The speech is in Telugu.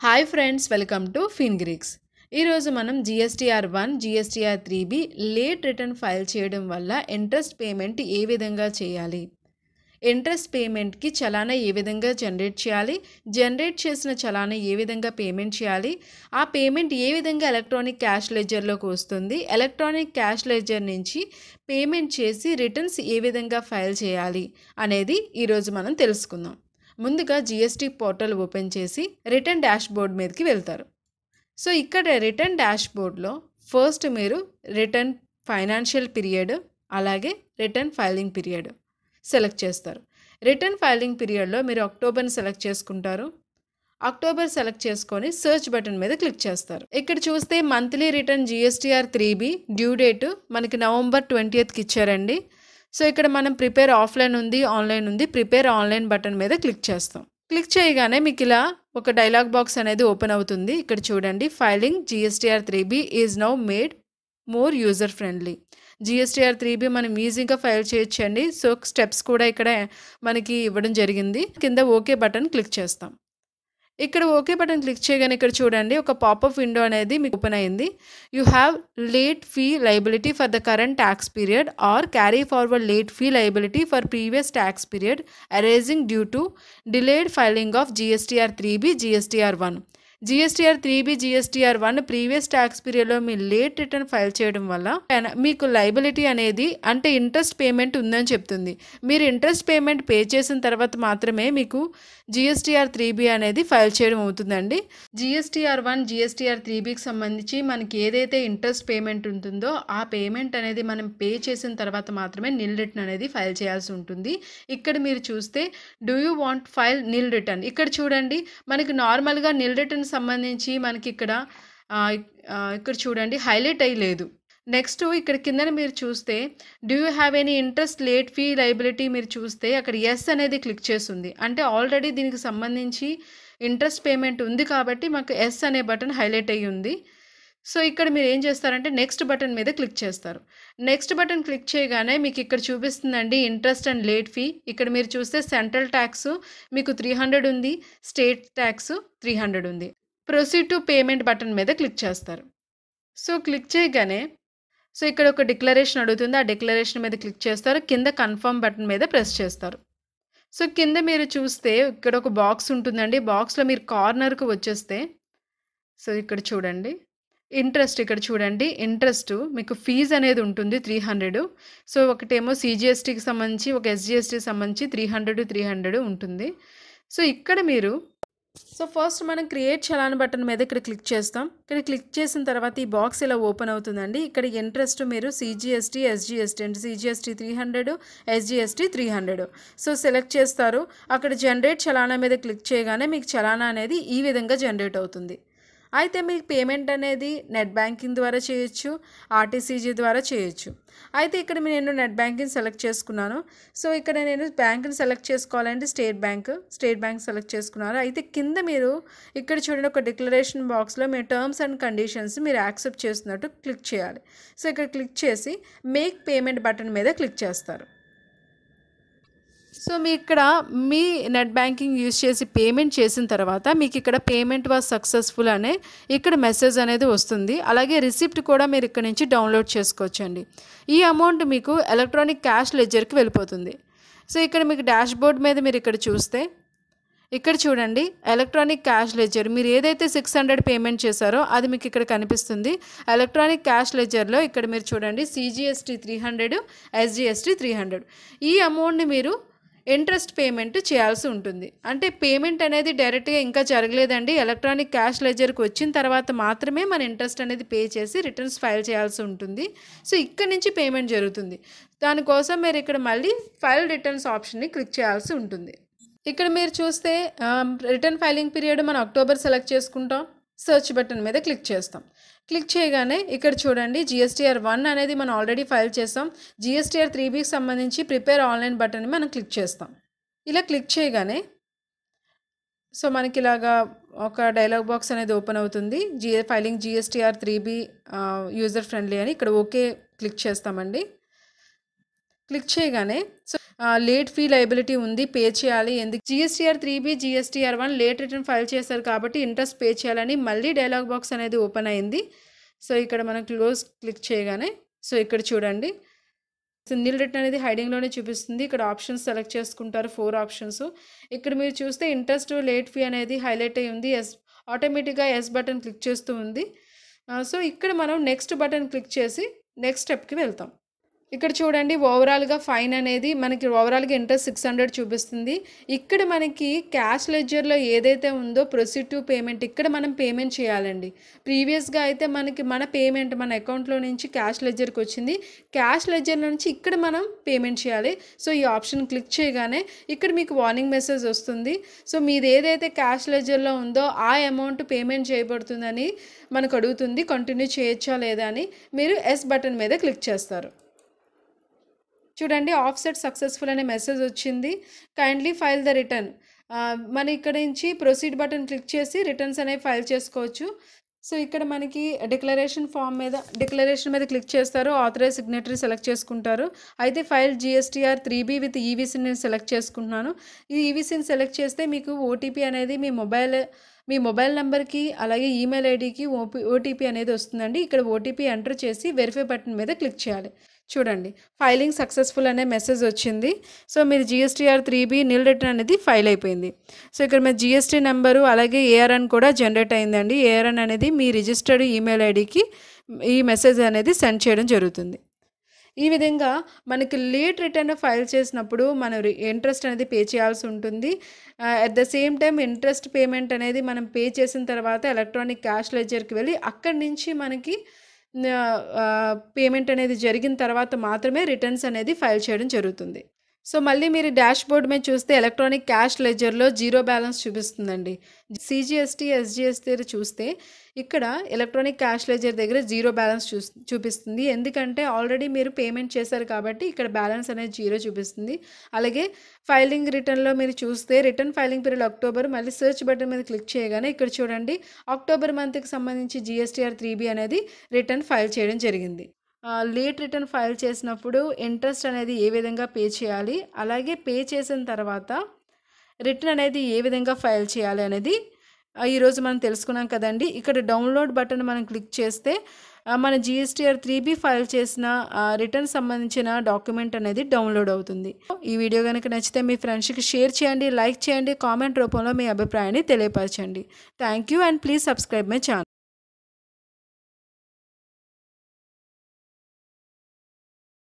హాయ్ ఫ్రెండ్స్ వెల్కమ్ టు ఫిన్గ్రిక్స్ ఈరోజు మనం GSTR one GSTR three B late return file చేయడం వల్ల ఇంట్రెస్ట్ పేమెంట్ ఏ విధంగా చేయాలి ఇంట్రెస్ట్ పేమెంట్కి చలానా ఏ విధంగా జనరేట్ చేయాలి జనరేట్ చేసిన చలానా ఏ విధంగా పేమెంట్ చేయాలి ఆ పేమెంట్ ఏ విధంగా ఎలక్ట్రానిక్ క్యాష్ లెజర్లోకి వస్తుంది ఎలక్ట్రానిక్ క్యాష్ లెజర్ నుంచి పేమెంట్ చేసి రిటర్న్స్ ఏ విధంగా ఫైల్ చేయాలి అనేది ఈరోజు మనం తెలుసుకుందాం ముందుగా జిఎస్టీ పోర్టల్ ఓపెన్ చేసి రిటర్న్ డాష్ బోర్డ్ మీదకి వెళ్తారు సో ఇక్కడ రిటర్న్ డాష్ బోర్డ్లో ఫస్ట్ మీరు రిటర్న్ ఫైనాన్షియల్ పీరియడ్ అలాగే రిటర్న్ ఫైలింగ్ పీరియడ్ సెలెక్ట్ చేస్తారు రిటర్న్ ఫైలింగ్ పీరియడ్లో మీరు అక్టోబర్ని సెలెక్ట్ చేసుకుంటారు అక్టోబర్ సెలెక్ట్ చేసుకొని సెర్చ్ బటన్ మీద క్లిక్ చేస్తారు ఇక్కడ చూస్తే monthly return GSTR three B due date మనకి నవంబర్ ట్వంటీయత్కి ఇచ్చారండి సో ఇక్కడ మనం ప్రిపేర్ ఆఫ్లైన్ ఉంది ఆన్లైన్ ఉంది ప్రిపేర్ ఆన్లైన్ బటన్ మీద క్లిక్ చేస్తాం క్లిక్ చేయగానే మీకు ఇలా ఒక డైలాగ్ బాక్స్ అనేది ఓపెన్ అవుతుంది ఇక్కడ చూడండి filing GSTR three B is now made more user friendly GSTR three B మనం ఈజీగా ఫైల్ చేయొచ్చండి సో స్టెప్స్ కూడా ఇక్కడ మనకి ఇవ్వడం జరిగింది కింద ఓకే బటన్ క్లిక్ చేస్తాం ఇక్కడ ఓకే బటన్ క్లిక్ చేయగానే ఇక్కడ చూడండి ఒక పాపప్ విండో అనేది మీకు ఓపెన్ అయింది you have late fee liability for the current tax period or carry forward late fee liability for previous tax period arising due to delayed filing of GSTR three B GSTR one GSTR three B GSTR one previous tax పీరియడ్లో మీ లేట్ రిటర్న్ ఫైల్ చేయడం వల్ల పెన- మీకు లైబిలిటీ అనేది అంటే ఇంట్రెస్ట్ పేమెంట్ ఉందని చెప్తుంది మీరు ఇంట్రెస్ట్ పేమెంట్ పే చేసిన తర్వాత మాత్రమే మీకు జిఎస్టీఆర్ త్రీ బి అనేది ఫైల్ చేయడం అవుతుందండి జిఎస్టీఆర్ వన్ జిఎస్టీఆర్ త్రీ బికి సంబంధించి మనకి ఏదైతే ఇంట్రెస్ట్ పేమెంట్ ఉంటుందో ఆ పేమెంట్ అనేది మనం పే చేసిన తర్వాత మాత్రమే నిల్ రిటర్న్ అనేది ఫైల్ చేయాల్సి ఉంటుంది ఇక్కడ మీరు చూస్తే do you want file nil return ఇక్కడ చూడండి మనకి నార్మల్గా నిల్ రిటర్న్ సంబంధించి మనకి ఇక్కడ ఆ, ఆ, ఇక్కడ చూడండి హైలైట్ అయ్యి లేదు నెక్స్ట్ ఇక్కడ కిందన మీరు చూస్తే do you have any interest late fee liability మీరు చూస్తే అక్కడ ఎస్ అనేది క్లిక్ చేస్తుంది అంటే ఆల్రెడీ దీనికి సంబంధించి ఇంట్రెస్ట్ పేమెంట్ ఉంది కాబట్టి మాకు ఎస్ అనే బటన్ హైలైట్ అయ్యి ఉంది సో ఇక్కడ మీరు ఏం చేస్తారంటే నెక్స్ట్ బటన్ మీద క్లిక్ చేస్తారు నెక్స్ట్ బటన్ క్లిక్ చేయగానే మీకు ఇక్కడ చూపిస్తుందండి ఇంట్రెస్ట్ అండ్ లేట్ ఫీ ఇక్కడ మీరు చూస్తే సెంట్రల్ ట్యాక్స్ మీకు త్రీ హండ్రెడ్ ఉంది స్టేట్ ట్యాక్స్ త్రీ హండ్రెడ్ ఉంది ప్రొసీడ్ టు పేమెంట్ బటన్ మీద క్లిక్ చేస్తారు సో క్లిక్ చేయగానే సో ఇక్కడ ఒక డిక్లరేషన్ అడుగుతుంది ఆ డిక్లరేషన్ మీద క్లిక్ చేస్తారు కింద కన్ఫర్మ్ బటన్ మీద ప్రెస్ చేస్తారు సో కింద మీరు చూస్తే ఇక్కడ ఒక బాక్స్ ఉంటుందండి బాక్స్లో మీరు కార్నర్కి వచ్చేస్తే సో ఇక్కడ చూడండి ఇంట్రెస్ట్ ఇక్కడ చూడండి ఇంట్రెస్ట్ మీకు ఫీజ్ అనేది ఉంటుంది త్రీ హండ్రెడ్ సో ఒకటేమో సిజిఎస్టీకి సంబంధించి ఒక ఎస్జిఎస్టీకి సంబంధించి త్రీ హండ్రెడ్ త్రీ హండ్రెడ్ ఉంటుంది సో ఇక్కడ మీరు సో ఫస్ట్ మనం క్రియేట్ చలాన్ బటన్ మీద ఇక్కడ క్లిక్ చేస్తాం ఇక్కడ క్లిక్ చేసిన తర్వాత ఈ బాక్స్ ఇలా ఓపెన్ అవుతుందండి ఇక్కడ ఇంట్రెస్ట్ మీరు సిజిఎస్టీ ఎస్జిఎస్టీ అంటే CGST three hundred SGST three hundred so select చేస్తారు అక్కడ జనరేట్ చలానా మీద క్లిక్ చేయగానే మీకు చలానా అనేది ఈ విధంగా జనరేట్ అవుతుంది అయితే మీకు పేమెంట్ అనేది నెట్ బ్యాంకింగ్ ద్వారా చేయొచ్చు ఆర్టీసీజీ ద్వారా చేయొచ్చు అయితే ఇక్కడ నేను నెట్ బ్యాంకింగ్ సెలెక్ట్ చేసుకున్నాను సో ఇక్కడ నేను బ్యాంక్ని సెలెక్ట్ చేసుకోవాలంటే state bank state bank select చేసుకున్నాను అయితే కింద మీరు ఇక్కడ చూడండి ఒక డిక్లరేషన్ బాక్స్లో మీ టర్మ్స్ అండ్ కండిషన్స్ మీరు యాక్సెప్ట్ చేస్తున్నట్టు క్లిక్ చేయాలి సో ఇక్కడ క్లిక్ చేసి మేక్ పేమెంట్ బటన్ మీద క్లిక్ చేస్తారు సో మీ ఇక్కడ మీ నెట్ బ్యాంకింగ్ యూజ్ చేసి పేమెంట్ చేసిన తర్వాత మీకు ఇక్కడ పేమెంట్ వాజ్ సక్సెస్ఫుల్ అనే ఇక్కడ మెసేజ్ అనేది వస్తుంది అలాగే రిసిప్ట్ కూడా మీరు ఇక్కడ నుంచి డౌన్లోడ్ చేసుకోవచ్చండి ఈ అమౌంట్ మీకు ఎలక్ట్రానిక్ క్యాష్ లెజర్కి వెళ్ళిపోతుంది సో ఇక్కడ మీకు డాష్ బోర్డ్ మీద మీరు ఇక్కడ చూస్తే ఇక్కడ చూడండి ఎలక్ట్రానిక్ క్యాష్ లెజర్ మీరు ఏదైతే సిక్స్ హండ్రెడ్ పేమెంట్ చేశారో అది మీకు ఇక్కడ కనిపిస్తుంది ఎలక్ట్రానిక్ క్యాష్ లెజర్లో ఇక్కడ మీరు చూడండి CGST three hundred SGST three hundred ఈ అమౌంట్ని మీరు ఇంట్రెస్ట్ పేమెంట్ చేయాల్సి ఉంటుంది అంటే పేమెంట్ అనేది డైరెక్ట్గా ఇంకా జరగలేదండి ఎలక్ట్రానిక్ క్యాష్ లెజర్కి వచ్చిన తర్వాత మాత్రమే మన ఇంట్రెస్ట్ అనేది పే చేసి రిటర్న్స్ ఫైల్ చేయాల్సి ఉంటుంది సో ఇక్కడ నుంచి పేమెంట్ జరుగుతుంది దానికోసం మీరు ఇక్కడ మళ్ళీ ఫైల్ రిటర్న్స్ ఆప్షన్ని క్లిక్ చేయాల్సి ఉంటుంది ఇక్కడ మీరు చూస్తే రిటర్న్ ఫైలింగ్ పీరియడ్ మనం అక్టోబర్ సెలెక్ట్ చేసుకుంటాం సెర్చ్ బటన్ మీద క్లిక్ చేస్తాం క్లిక్ చేయగానే ఇక్కడ చూడండి జిఎస్టీఆర్ వన్ అనేది మనం ఆల్రెడీ ఫైల్ చేస్తాం జిఎస్టీఆర్ త్రీ బీకి సంబంధించి ప్రిపేర్ ఆన్లైన్ బటన్ని మనం క్లిక్ చేస్తాం ఇలా క్లిక్ చేయగానే సో మనకి ఇలాగా ఒక డైలాగ్ బాక్స్ అనేది ఓపెన్ అవుతుంది జిఏ filing GSTR three B user friendly అని ఇక్కడ ఓకే క్లిక్ చేస్తామండి క్లిక్ చేయగానే సో లేట్ ఫీ లైబిలిటీ ఉంది పే చేయాలి ఎందుకు GSTR three B GSTR one late return file చేశారు కాబట్టి ఇంట్రెస్ట్ పే చేయాలని మళ్ళీ డైలాగ్ బాక్స్ అనేది ఓపెన్ అయింది సో ఇక్కడ మనం క్లోజ్ క్లిక్ చేయగానే సో ఇక్కడ చూడండి సో నిల్ రిటర్న్ అనేది హైడింగ్లోనే చూపిస్తుంది ఇక్కడ ఆప్షన్స్ సెలెక్ట్ చేసుకుంటారు ఫోర్ ఆప్షన్స్ ఇక్కడ మీరు చూస్తే ఇంట్రెస్ట్ లేట్ ఫీ అనేది హైలైట్ అయి ఉంది ఎస్ ఆటోమేటిక్గా ఎస్ బటన్ క్లిక్ చేస్తూ ఉంది సో ఇక్కడ మనం నెక్స్ట్ బటన్ క్లిక్ చేసి నెక్స్ట్ స్టెప్కి వెళ్తాం ఇక్కడ చూడండి ఓవరాల్గా ఫైన్ అనేది మనకి ఓవరాల్గా ఇంట్రెస్ట్ సిక్స్ హండ్రెడ్ చూపిస్తుంది ఇక్కడ మనకి క్యాష్ లెడ్జర్లో ఏదైతే ఉందో ప్రొసీడ్ టు పేమెంట్ ఇక్కడ మనం పేమెంట్ చేయాలండి ప్రీవియస్గా అయితే మనకి మన పేమెంట్ మన అకౌంట్లో నుంచి క్యాష్ లెడ్జర్కి వచ్చింది క్యాష్ లెడ్జర్ నుంచి ఇక్కడ మనం పేమెంట్ చేయాలి సో ఈ ఆప్షన్ క్లిక్ చేయగానే ఇక్కడ మీకు వార్నింగ్ మెసేజ్ వస్తుంది సో మీది ఏదైతే క్యాష్ లెడ్జర్లో ఉందో ఆ అమౌంట్ పేమెంట్ చేయబడుతుందని మనకు అడుగుతుంది కంటిన్యూ చేయొచ్చా లేదా అని మీరు ఎస్ బటన్ మీద క్లిక్ చేస్తారు చూడండి ఆఫ్సెట్ సక్సెస్ఫుల్ అనే మెసేజ్ వచ్చింది కైండ్లీ ఫైల్ ద రిటర్న్ మన ఇక్కడ నుంచి ప్రొసీడ్ బటన్ క్లిక్ చేసి రిటర్న్స్ అనేవి ఫైల్ చేసుకోవచ్చు సో ఇక్కడ మనకి డిక్లరేషన్ ఫామ్ మీద డిక్లరేషన్ మీద క్లిక్ చేస్తారు ఆథరైజ్ సిగ్నేటరీ సెలెక్ట్ చేసుకుంటారు అయితే file GSTR three B with ఈవీసీని నేను సెలెక్ట్ చేసుకుంటున్నాను ఈ ఈవీసీని సెలెక్ట్ చేస్తే మీకు ఓటీపీ అనేది మీ మొబైల్ మీ మొబైల్ నెంబర్కి అలాగే ఈమెయిల్ ఐడికి ఓపీ ఓటీపీ అనేది వస్తుందండి ఇక్కడ ఓటీపీ ఎంటర్ చేసి వెరిఫై బటన్ మీద క్లిక్ చేయాలి చూడండి ఫైలింగ్ సక్సెస్ఫుల్ అనే మెసేజ్ వచ్చింది సో మీరు GSTR three B nil return అనేది ఫైల్ అయిపోయింది సో ఇక్కడ మీ జిఎస్టీ నెంబరు అలాగే ఏఆర్ఎన్ కూడా జనరేట్ అయిందండి ఏఆర్ఎన్ అనేది మీ రిజిస్టర్డ్ ఈమెయిల్ ఐడికి ఈ మెసేజ్ అనేది సెండ్ చేయడం జరుగుతుంది ఈ విధంగా మనకి లేట్ రిటర్న్ ఫైల్ చేసినప్పుడు మనం ఇంట్రెస్ట్ అనేది పే చేయాల్సి ఉంటుంది at the same time interest payment అనేది మనం పే చేసిన తర్వాత ఎలక్ట్రానిక్ క్యాష్ లెజర్కి వెళ్ళి అక్కడి నుంచి మనకి పేమెంట్ అనేది జరిగిన తర్వాత మాత్రమే రిటర్న్స్ అనేది ఫైల్ చేయడం జరుగుతుంది సో మళ్ళీ మీరు డాష్ బోర్డ్ మీద చూస్తే ఎలక్ట్రానిక్ క్యాష్ లెజర్లో జీరో బ్యాలెన్స్ చూపిస్తుందండి సిజిఎస్టీ ఎస్జిఎస్టీ చూస్తే ఇక్కడ ఎలక్ట్రానిక్ క్యాష్ లెజర్ దగ్గర జీరో బ్యాలెన్స్ చూ చూపిస్తుంది ఎందుకంటే ఆల్రెడీ మీరు పేమెంట్ చేశారు కాబట్టి ఇక్కడ బ్యాలెన్స్ అనేది జీరో చూపిస్తుంది అలాగే ఫైలింగ్ రిటర్న్లో మీరు చూస్తే రిటర్న్ ఫైలింగ్ పీరియడ్ అక్టోబర్ మళ్ళీ సెర్చ్ బటన్ మీద క్లిక్ చేయగానే ఇక్కడ చూడండి అక్టోబర్ మంత్కి సంబంధించి జిఎస్టీఆర్ త్రీ బి అనేది రిటర్న్ ఫైల్ చేయడం జరిగింది లేట్ రిటర్న్ ఫైల్ చేసినప్పుడు ఇంట్రెస్ట్ అనేది ఏ విధంగా పే చేయాలి అలాగే పే చేసిన తర్వాత రిటర్న్ అనేది ఏ విధంగా ఫైల్ చేయాలి అనేది ఈరోజు మనం తెలుసుకున్నాం కదండి ఇక్కడ డౌన్లోడ్ బటన్ మనం క్లిక్ చేస్తే మన జిఎస్టీఆర్ త్రీ బి ఫైల్ చేసిన రిటర్న్ సంబంధించిన డాక్యుమెంట్ అనేది డౌన్లోడ్ అవుతుంది ఈ వీడియో కనుక నచ్చితే మీ ఫ్రెండ్స్కి షేర్ చేయండి లైక్ చేయండి కామెంట్ రూపంలో మీ అభిప్రాయాన్ని తెలియపరచండి thank you and please subscribe my channel